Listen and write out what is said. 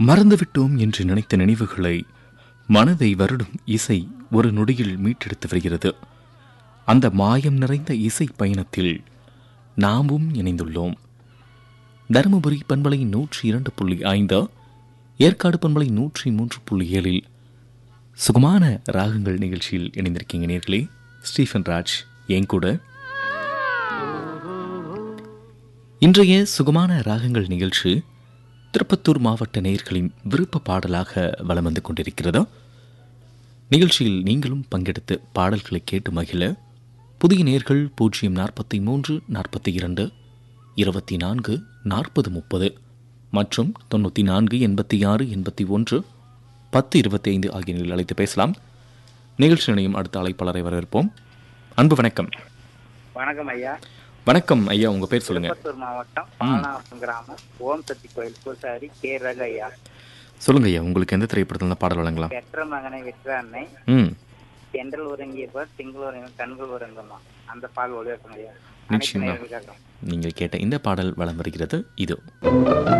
மறந்துவிட்டோம் என்று நினைத்த நினைவுகளை மனதை வருடும் இசை ஒரு நொடியில் மீட்டெடுத்து வருகிறது அந்த மாயம் நிறைந்த இசை பயணத்தில் நாமும் இணைந்துள்ளோம் தருமபுரி பண்பலை நூற்றி இரண்டு புள்ளி ஐந்து ஏற்காடு பண்பலை நூற்றி மூன்று புள்ளி ஏழில் சுகமான ராகங்கள் நிகழ்ச்சியில் இணைந்திருக்கீங்க நேர்களே ஸ்டீஃபன் ராஜ் என் கூட இன்றைய சுகமான ராகங்கள் நிகழ்ச்சி திருப்பத்தூர் மாவட்ட நேயர்களின் விருப்ப பாடலாக வலம் வந்து கொண்டிருக்கிறது நிகழ்ச்சியில் நீங்களும் பங்கெடுத்து பாடல்களை கேட்டு மகிழ புதிய நேர்கள் பூஜ்ஜியம் நாற்பத்தி மூன்று நாற்பத்தி இரண்டு இருபத்தி நான்கு நாற்பது முப்பது மற்றும் தொண்ணூற்றி நான்கு எண்பத்தி ஆறு எண்பத்தி ஒன்று பத்து இருபத்தி ஐந்து ஆகிய நிலையில் அழைத்து பேசலாம் நிகழ்ச்சி நிலையம் அடுத்த அழைப்பாளரை வரவேற்போம் அன்பு வணக்கம் வணக்கம் ஐயா வணக்கம் ஐயா உங்க பேர் சொல்லுங்க திருப்பத்தூர் மாவட்டம் பாலநாசம் கிராமம் ஓம் சக்தி கோயில் பூசாரி கே ரகு ஐயா சொல்லுங்க ஐயா உங்களுக்கு எந்த திரைப்படத்தில் இருந்து பாடல் வழங்கலாம் பெற்ற மகனை வெற்ற அன்னை ம் தென்றல் உறங்கியப்ப திங்கள் உறங்க கண்கள் உறங்குமா அந்த பால் ஒளிவக்கம் ஐயா நிச்சயமா. அனைத்து நேயர்களுக்காகவும். நீங்கள் கேட்ட இந்த பாடல் வலம் வருகிறது இது